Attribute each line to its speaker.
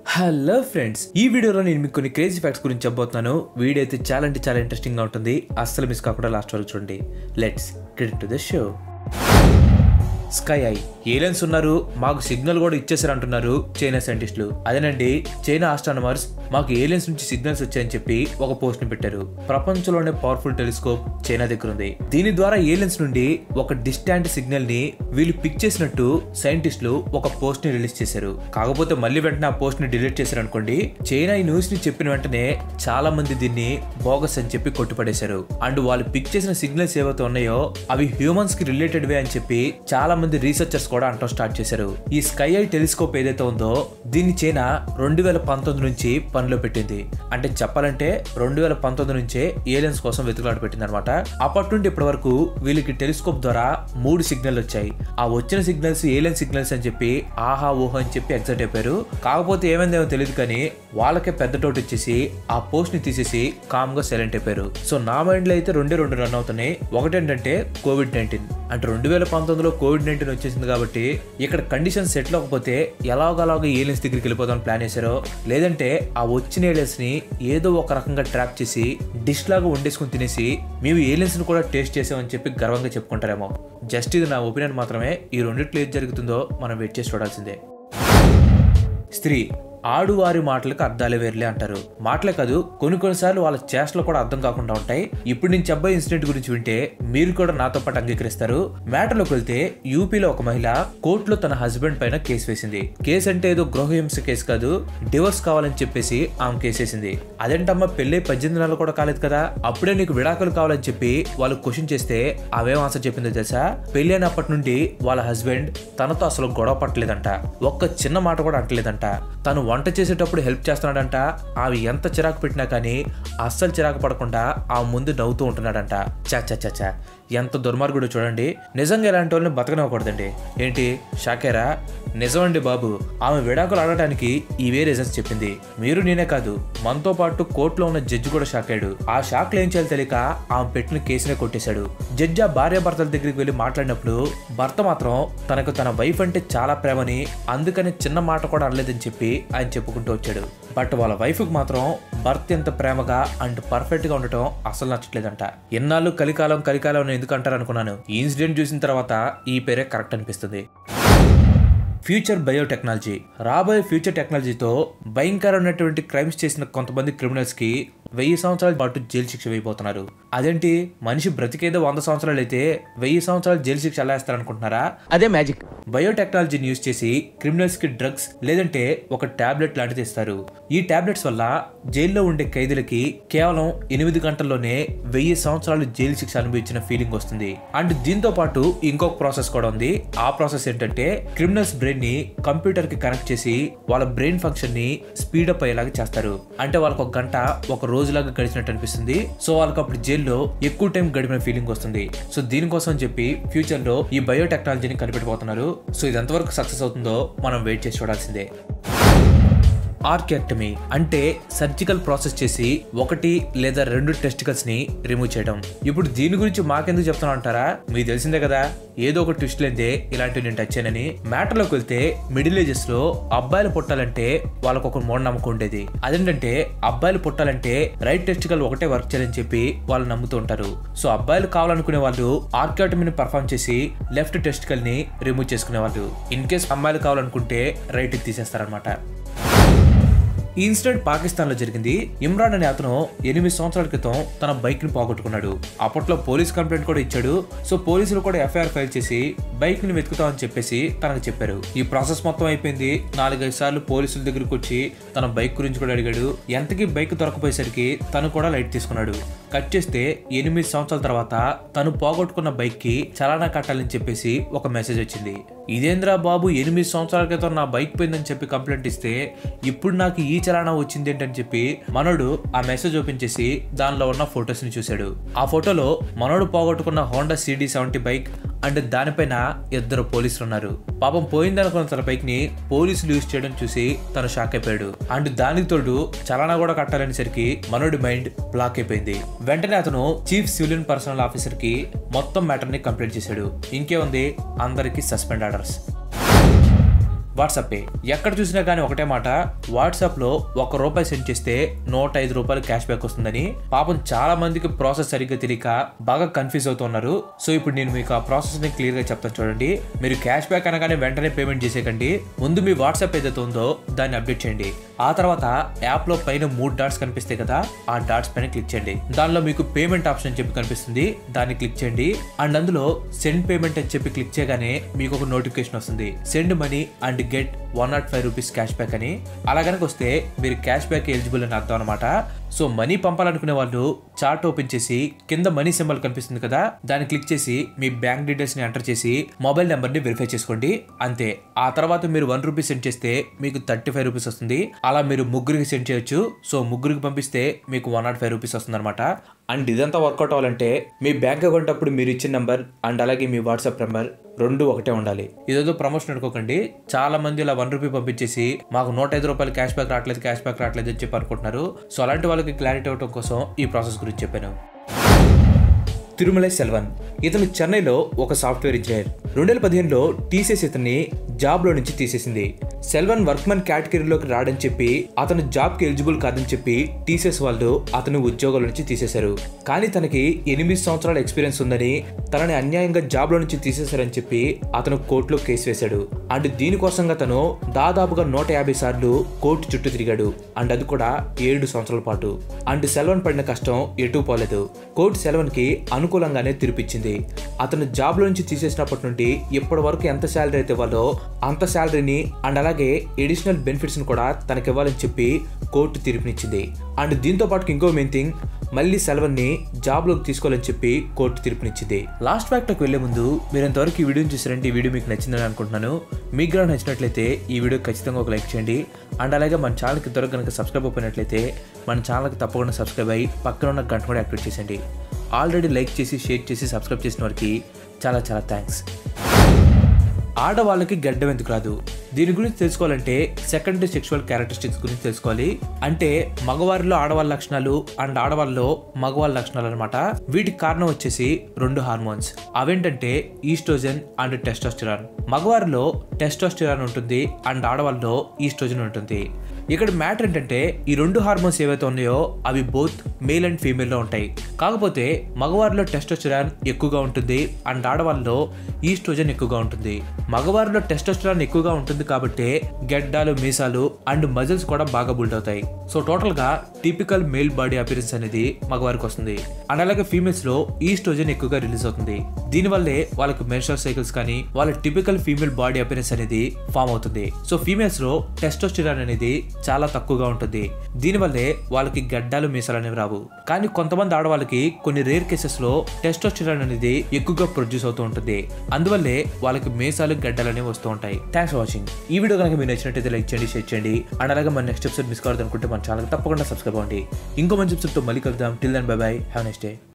Speaker 1: hello friends ఈ వీడియోలో నేను మీకు కొన్ని క్రేజీ ఫ్యాక్ట్స్ గురించి చెప్పబోతున్నాను వీడియో అయితే చాలా అంటే చాలా ఇంట్రెస్టింగ్ గా ఉంటుంది అస్సలు మిస్ కాకుండా లాస్ట్ వరకు చూడండి let's get to the show sky eye aliens ఉన్నారు మాకు సిగ్నల్ కూడా ఇచ్చేసారు అంటున్నారు చైనా సైంటిస్టులు అదేనండి చైనా ఆస్ట్రానమర్స్ మాకు ఏలియన్స్ నుంచి సిగ్నల్స్ వచ్చాయని చెప్పి ఒక పోస్ట్ ని పెట్టారు ప్రపంచంలోనే పవర్ఫుల్ టెలిస్కోప్ చైనా దగ్గర ఉంది దీని ద్వారా ఏలియన్స్ నుండి ఒక డిస్టాంట్ సిగ్నల్ ని వీళ్ళు పిక్ చేసినట్టు సైంటిస్టులు ఒక పోస్ట్ ని రిలీజ్ చేశారు కాకపోతే మళ్ళీ వెంటనే ఆ పోస్ట్ ని డిలీట్ చేశారు అనుకోండి చైనా ఈ న్యూస్ ని చెప్పిన వెంటనే చాలా మంది దీన్ని బోగస్ అని చెప్పి కొట్టుపడేశారు అండ్ వాళ్ళు పిక్ చేసిన సిగ్నల్స్ ఏవైతే ఉన్నాయో అవి హ్యూమన్స్ కి రిలేటెడ్ వే అని చెప్పి చాలా మంది రీసెర్చర్స్ కూడా అంటూ స్టార్ట్ చేశారు ఈ స్కై ఐ టెలిస్కోప్ ఏదైతే ఉందో దీన్ని చైనా రెండు వేల పంతొమ్మిది నుంచి పనిలో పెట్టింది అంటే చెప్పాలంటే రెండు వేల పంతొమ్మిది నుంచే ఏలియన్స్ కోసం వెతుకులాట పెట్టింది అనమాట అప్పటి నుండి ఇప్పటి వరకు వీళ్ళకి టెలిస్కోప్ ద్వారా మూడు సిగ్నల్ వచ్చాయి ఆ వచ్చిన సిగ్నల్స్ ఏలియన్ సిగ్నల్స్ అని చెప్పి ఆహా ఊహో అని చెప్పి ఎగ్జైట్ అయిపోయారు కాకపోతే ఏమైందేమో తెలియదు కానీ వాళ్ళకే పెద్ద డౌట్ వచ్చేసి ఆ పోస్ట్ ని తీసేసి కామ్ గా సైలెంట్ అయిపోయారు సో నా మైండ్ లో అయితే రెండే రెండు రన్ అవుతున్నాయి ఒకటేంటంటే కోవిడ్ నైన్టీన్ అంటే రెండు వేల పంతొమ్మిదిలో కోవిడ్ నైన్టీన్ వచ్చేసింది కాబట్టి ఇక్కడ కండిషన్ సెట్ అవ్వకపోతే ఎలాగలాగా ఏలియన్స్ దగ్గరికి వెళ్ళిపోదాం ప్లాన్ చేశారో లేదంటే ఆ వచ్చిన ఏలియన్స్ ని ఏదో ఒక రకంగా ట్రాప్ చేసి డిష్ లాగా వండేసుకుని తినేసి మేము ఏలియన్స్ ని కూడా టేస్ట్ చేసామని చెప్పి గర్వంగా చెప్పుకుంటారేమో జస్ట్ ఇది నా ఒపీనియన్ మాత్రమే ఈ రెండిట్లో ఏది జరుగుతుందో మనం వెయిట్ చేసి చూడాల్సిందే స్త్రీ ఆడువారి మాటలకు అర్థాలే వేర్లే అంటారు మాటలే కాదు కొన్ని కొన్నిసార్లు వాళ్ళ చేష్టలు కూడా అర్థం కాకుండా ఉంటాయి ఇప్పుడు నేను చెప్పే ఇన్సిడెంట్ గురించి వింటే మీరు కూడా నాతో పాటు అంగీకరిస్తారు మ్యాటర్లోకి వెళ్తే యూపీలో ఒక మహిళ కోర్టులో తన హస్బెండ్ పైన కేసు వేసింది కేసు అంటే ఏదో గృహహింస కేసు కాదు డివోర్స్ కావాలని చెప్పేసి ఆమె కేసు వేసింది అదేంటమ్మా పెళ్ళై పద్దెనిమిది నెలలు కూడా కాలేదు కదా అప్పుడే నీకు విడాకులు కావాలని చెప్పి వాళ్ళు క్వశ్చన్ చేస్తే ఆవేం ఆన్సర్ చెప్పిందో తెలుసా పెళ్లి అయినప్పటి నుండి వాళ్ళ హస్బెండ్ తనతో అసలు గొడవ పట్టలేదంట ఒక్క చిన్న మాట కూడా అంటలేదంట తను వంట చేసేటప్పుడు హెల్ప్ చేస్తున్నాడంట ఆమె ఎంత చిరాకు పెట్టినా కానీ అస్సలు చిరాకు పడకుండా ఆ ముందు నవ్వుతూ ఉంటున్నాడంట చా చా చా చా ఎంత దుర్మార్గుడు చూడండి నిజంగా ఇలాంటి వాళ్ళని బతకనివ్వకూడదండి ఏంటి షాకేరా నిజమండి బాబు ఆమె విడాకులు ఆడటానికి ఇవే రీజన్స్ చెప్పింది మీరు నేనే కాదు మనతో పాటు కోర్టులో ఉన్న జడ్జి కూడా షాక్ అయ్యాడు ఆ షాక్ లో ఏం చేయాలి తెలియక ఆమె పెట్టిన కేసునే కొట్టేశాడు జడ్జి ఆ భార్య భర్తల దగ్గరికి వెళ్ళి మాట్లాడినప్పుడు భర్త మాత్రం తనకు తన వైఫ్ అంటే చాలా ప్రేమని అందుకని చిన్న మాట కూడా అనలేదని చెప్పి ఆయన చెప్పుకుంటూ వచ్చాడు బట్ వాళ్ళ వైఫ్ కి మాత్రం భర్త ఎంత ప్రేమగా అండ్ పర్ఫెక్ట్ గా ఉండటం అసలు నచ్చట్లేదంట ఎన్నాళ్ళు కలికాలం కలికాలం అని ఎందుకు అంటారు అనుకున్నాను ఈ ఇన్సిడెంట్ చూసిన తర్వాత ఈ పేరే కరెక్ట్ అనిపిస్తుంది ఫ్యూచర్ బయోటెక్నాలజీ రాబోయే ఫ్యూచర్ టెక్నాలజీతో భయంకరమైనటువంటి క్రైమ్స్ చేసిన కొంతమంది క్రిమినల్స్ కి వెయ్యి సంవత్సరాల పాటు జైలు శిక్ష వేయబోతున్నారు అదేంటి మనిషి బ్రతికేదో వంద సంవత్సరాలు అయితే వెయ్యి సంవత్సరాలు జైలు శిక్ష ఎలా వేస్తారనుకుంటున్నారా
Speaker 2: అదే మ్యాజిక్
Speaker 1: బయోటెక్నాలజీని యూజ్ చేసి క్రిమినల్స్ కి డ్రగ్స్ లేదంటే ఒక టాబ్లెట్ లాంటిది ఇస్తారు ఈ టాబ్లెట్స్ వల్ల జైల్లో ఉండే ఖైదీలకి కేవలం ఎనిమిది గంటల్లోనే వెయ్యి సంవత్సరాలు జైలు శిక్ష అనుభవించిన ఫీలింగ్ వస్తుంది అండ్ దీంతో పాటు ఇంకొక ప్రాసెస్ కూడా ఉంది ఆ ప్రాసెస్ ఏంటంటే క్రిమినల్స్ బ్రెయిన్ ని కంప్యూటర్ కి కనెక్ట్ చేసి వాళ్ళ బ్రెయిన్ ఫంక్షన్ ని స్పీడప్ అయ్యేలాగా చేస్తారు అంటే వాళ్ళకి ఒక గంట ఒక రోజులాగా గడిచినట్టు అనిపిస్తుంది సో వాళ్ళకి అప్పుడు జైల్లో ఎక్కువ టైం గడిపిన ఫీలింగ్ వస్తుంది సో దీనికోసం అని చెప్పి ఫ్యూచర్ లో ఈ బయోటెక్నాలజీని కనిపెట్టబోతున్నారు సో ఇది ఎంతవరకు సక్సెస్ అవుతుందో మనం వెయిట్ చేసి చూడాల్సిందే ఆర్కియాక్టమీ అంటే సర్జికల్ ప్రాసెస్ చేసి ఒకటి లేదా రెండు టెస్టికల్స్ ని రిమూవ్ చేయడం ఇప్పుడు దీని గురించి మాకెందుకు చెప్తున్నా అంటారా మీకు తెలిసిందే కదా ఏదో ఒక ట్విస్ట్ లేదే ఇలాంటివి నేను టచ్ చేయనని మ్యాటర్ లోకి వెళ్తే మిడిల్ ఏజెస్ లో అబ్బాయిలు పుట్టాలంటే వాళ్ళకు ఒక మూఢనమ్మకం ఉండేది అదేంటంటే అబ్బాయిలు పుట్టాలంటే రైట్ టెస్టికల్ ఒకటే వర్క్ చేయాలని చెప్పి వాళ్ళు నమ్ముతూ ఉంటారు సో అబ్బాయిలు కావాలనుకునే వాళ్ళు ఆర్కియాటమీని పర్ఫామ్ చేసి లెఫ్ట్ టెస్టికల్ ని రిమూవ్ చేసుకునే వాళ్ళు ఇన్ కేస్ అమ్మాయిలు కావాలనుకుంటే రైట్ తీసేస్తారనమాట ఈ ఇన్సిడెంట్ పాకిస్తాన్ లో జరిగింది ఇమ్రాన్ అనే అతను ఎనిమిది సంవత్సరాల క్రితం తన బైక్ ని పోగొట్టుకున్నాడు అప్పట్లో పోలీస్ కంప్లైంట్ కూడా ఇచ్చాడు సో పోలీసులు కూడా ఎఫ్ఐఆర్ ఫైల్ చేసి బైక్ ని వెతుకుతామని చెప్పేసి తనకు చెప్పారు ఈ ప్రాసెస్ మొత్తం అయిపోయింది నాలుగైదు సార్లు పోలీసుల దగ్గరకు వచ్చి తన బైక్ గురించి కూడా అడిగాడు ఎంతకీ బైక్ దొరకపోయేసరికి తను కూడా లైట్ తీసుకున్నాడు కట్ చేస్తే ఎనిమిది సంవత్సరాల తర్వాత తను పోగొట్టుకున్న బైక్ కి చలానా కట్టాలని చెప్పేసి ఒక మెసేజ్ వచ్చింది ఇదేంద్రా బాబు ఎనిమిది సంవత్సరాల క్రితం నా బైక్ పోయిందని చెప్పి కంప్లైంట్ ఇస్తే ఇప్పుడు నాకు ఈ చలానా వచ్చింది ఏంటని చెప్పి మనోడు ఆ మెసేజ్ ఓపెన్ చేసి దానిలో ఉన్న ఫొటోస్ ని చూశాడు ఆ ఫోటోలో మనోడు పోగొట్టుకున్న Honda CD seventy bike and దానిపైన ఇద్దరు పోలీసులు ఉన్నారు పాపం పోయిందనుకున్న తన బైక్ ని పోలీసులు యూజ్ చేయడం చూసి తను షాక్ అయిపోయాడు అండ్ దానికి తోడు చలానా కూడా కట్టాలనేసరికి మనోడి మైండ్ బ్లాక్ అయిపోయింది వెంటనే అతను చీఫ్ సివిలియన్ పర్సనల్ ఆఫీసర్ కి మొత్తం మ్యాటర్ ని కంప్లైంట్ చేశాడు ఇంకేముంది అందరికి సస్పెండ్ ఆర్డర్స్ వాట్సాప్ పే ఎక్కడ చూసినా కానీ ఒకటే మాట వాట్సాప్ లో ఒక రూపాయి సెండ్ చేస్తే నూట ఐదు రూపాయలు క్యాష్ బ్యాక్ వస్తుందని పాపం చాలా మందికి ప్రాసెస్ సరిగ్గా తెలియక బాగా కన్ఫ్యూజ్ అవుతున్నారు సో ఇప్పుడు నేను మీకు ఆ ప్రాసెస్ ని క్లియర్ గా చెప్తాను చూడండి మీరు క్యాష్ బ్యాక్ అనగానే వెంటనే పేమెంట్ చేసేకండి ముందు మీ వాట్సాప్ ఏదైతే ఉందో దాన్ని అప్డేట్ చేయండి ఆ తర్వాత యాప్ లో పైన మూడు డాట్స్ కనిపిస్తాయి కదా ఆ డాట్స్ పైన క్లిక్ చేయండి దానిలో మీకు పేమెంట్ ఆప్షన్ అని చెప్పి కనిపిస్తుంది దాన్ని క్లిక్ చేయండి అండ్ అందులో సెండ్ పేమెంట్ అని చెప్పి క్లిక్ చేయగానే మీకు ఒక నోటిఫికేషన్ వస్తుంది send money and get one not five rupees cash back అని అలా కనుక వస్తే మీరు క్యాష్ బ్యాక్ ఎలిజిబుల్ అని అర్థం అనమాట సో మనీ పంపాలనుకునే వాళ్ళు చార్ట్ ఓపెన్ చేసి కింద మనీ సింబల్ కనిపిస్తుంది కదా దాన్ని క్లిక్ చేసి మీ బ్యాంక్ డీటెయిల్స్ ని ఎంటర్ చేసి మొబైల్ నెంబర్ ని వెరిఫై చేసుకోండి అంతే ఆ తర్వాత మీరు వన్ రూపీస్ సెండ్ చేస్తే మీకు థర్టీ ఫైవ్ రూపీస్ వస్తుంది అలా మీరు ముగ్గురికి సెండ్ చేయొచ్చు సో ముగ్గురికి పంపిస్తే మీకు వన్ నాట్ ఫైవ్ రూపీస్ వస్తుంది అనమాట అండ్ ఇదంతా వర్కౌట్ అవ్వాలంటే మీ బ్యాంక్ అకౌంట్ అప్పుడు మీరు ఇచ్చిన నంబర్ అండ్ అలాగే మీ వాట్సాప్ నెంబర్ రెండు ఒకటే ఉండాలి ఇదేదో ప్రమోషన్ అనుకోకండి చాలా మంది ఇలా వన్ రూపీ పంపించేసి మాకు నూట ఐదు రూపాయలు క్యాష్ బ్యాక్ రావట్లేదు క్యాష్ బ్యాక్ రావట్లేదు అని చెప్పి అనుకుంటున్నారు సో అలాంటి వాళ్ళకి క్లారిటీ అవ్వడం కోసం ఈ ప్రాసెస్ గురించి చెప్పాను తిరుమలై సెల్వన్ ఇతను చెన్నైలో ఒక సాఫ్ట్వేర్ ఇంజనీర్ రెండు వేల పదిహేనులో టీసీఎస్ ఇతన్ని జాబ్లో నుంచి తీసేసింది సెల్వన్ వర్క్మన్ కేటగిరీలోకి రాడని చెప్పి అతను జాబ్కి ఎలిజిబుల్ కాదని చెప్పి టీసీఎస్ వాళ్ళు అతను ఉద్యోగాల నుంచి తీసేశారు కానీ తనకి ఎనిమిది సంవత్సరాల ఎక్స్పీరియన్స్ ఉందని తనని అన్యాయంగా జాబ్లో నుంచి తీసేశారని చెప్పి అతను కోర్టులో కేసు వేశాడు అండ్ దీనికోసంగా తను దాదాపుగా నూట యాభై సార్లు కోర్టు చుట్టూ తిరిగాడు అండ్ అది కూడా ఏడు సంవత్సరాల పాటు అండ్ సెల్వన్ పడిన కష్టం ఎటు పోలేదు కోర్టు సెల్వన్ కి అనుకూలంగానే తీర్పిచ్చింది అతను జాబ్ లో నుంచి తీసేసినప్పటి నుండి ఇప్పటి వరకు ఎంత శాలరీ అయితే ఇవ్వాలో అంత శాలరీని అండ్ అలాగే ఎడిషనల్ బెనిఫిట్స్ ని కూడా తనకి ఇవ్వాలని చెప్పి కోర్టు తీర్పునిచ్చింది అండ్ దీంతో పాటు ఇంకో మెయిన్ థింగ్ మళ్ళీ సెలవన్ ని జాబ్ లోకి తీసుకోవాలని చెప్పి కోర్టు తీర్పునిచ్చింది లాస్ట్ ఫ్యాక్ట్ వెళ్లే ముందు మీరు ఇంతవరకు ఈ వీడియోని చూసారంటే ఈ వీడియో మీకు నచ్చిందని అనుకుంటున్నాను మీకు కూడా నచ్చినట్లయితే ఈ వీడియో ఖచ్చితంగా ఒక లైక్ చేయండి అండ్ అలాగే మన ఛానల్కి త్వరగా కనుక సబ్స్క్రైబ్ అయిపోయినట్లయితే మన ఛానల్కి తప్పకుండా సబ్స్క్రైబ్ అయ్యి పక్కన ఉన్న గంట కూడా యాక్టివేట్ చేసేయండి ఆల్రెడీ లైక్ చేసి షేర్ చేసి సబ్స్క్రైబ్ చేసిన వారికి చాలా చాలా థ్యాంక్స్ ఆడవాళ్ళకి గడ్డం ఎందుకు రాదు దీని గురించి తెలుసుకోవాలంటే సెకండరీ సెక్షువల్ క్యారెక్టరిస్టిక్స్ గురించి తెలుసుకోవాలి అంటే మగవారిలో ఆడవాళ్ళ లక్షణాలు అండ్ ఆడవాళ్ళలో మగవాళ్ళ లక్షణాలు అనమాట వీటికి కారణం వచ్చేసి రెండు హార్మోన్స్ అవేంటంటే ఈస్ట్రోజన్ అండ్ టెస్టోస్టిరాన్ మగవారిలో టెస్టోస్టిరాన్ ఉంటుంది అండ్ ఆడవాళ్ళలో ఈస్ట్రోజన్ ఉంటుంది ఇక్కడ మ్యాటర్ ఏంటంటే ఈ రెండు హార్మోన్స్ ఏవైతే ఉన్నాయో అవి బోత్ మేల్ అండ్ ఫీమేల్ లో ఉంటాయి కాకపోతే మగవారిలో టెస్టోస్టిరాన్ ఎక్కువగా ఉంటుంది అండ్ ఆడవాళ్ళలో ఈస్ట్రోజన్ ఎక్కువగా ఉంటుంది మగవారిలో టెస్టోస్టిరాన్ ఎక్కువగా ఉంటుంది కాబట్టి గెడ్డాలు మీసాలు అండ్ మజిల్స్ కూడా బాగా బిల్డ్ అవుతాయి సో టోటల్ గా టిపికల్ మేల్ బాడీ అపిరెన్స్ అనేది మగవారికి వస్తుంది అండ్ అలాగే ఫీమేల్స్ లో ఈస్ట్రోజన్ ఎక్కువగా రిలీజ్ అవుతుంది దీనివల్లే వాళ్ళకి మెన్స్ట్రల్ సైకిల్స్ కానీ వాళ్ళ టిపికల్ ఫీమేల్ బాడీ అపిరెన్స్ అనేది ఫామ్ అవుతుంది సో ఫీమేల్స్ లో టెస్టోస్టిరాన్ అనేది చాలా తక్కువగా ఉంటుంది దీనివల్లే వాళ్ళకి గడ్డాలు మీసాలు అనేవి రావు కానీ కొంతమంది ఆడవాళ్ళకి కొన్ని రేర్ కేసెస్ లో టెస్టోస్టిరాన్ అనేది ఎక్కువగా ప్రొడ్యూస్ అవుతూ ఉంటుంది అందువల్లే వాళ్ళకి మీసాలు గడ్డలు అనేవి వస్తూ ఉంటాయి థ్యాంక్స్ ఫర్ వాచింగ్ ఈ వీడియో కనుక మీకు నచ్చినట్టయితే లైక్ చేయండి షేర్ చేయండి అండ్ అలాగే మన నెక్స్ట్ ఎపిసోడ్ మిస్ కావద్దు అనుకుంటే మన ఛానల్ తప్పకుండా సబ్స్క్రైబ్ అవ్వండి ఇంకో మంచి ఎపిసోడ్ తో మళ్ళీ కలుద్దాం till then bye bye have next day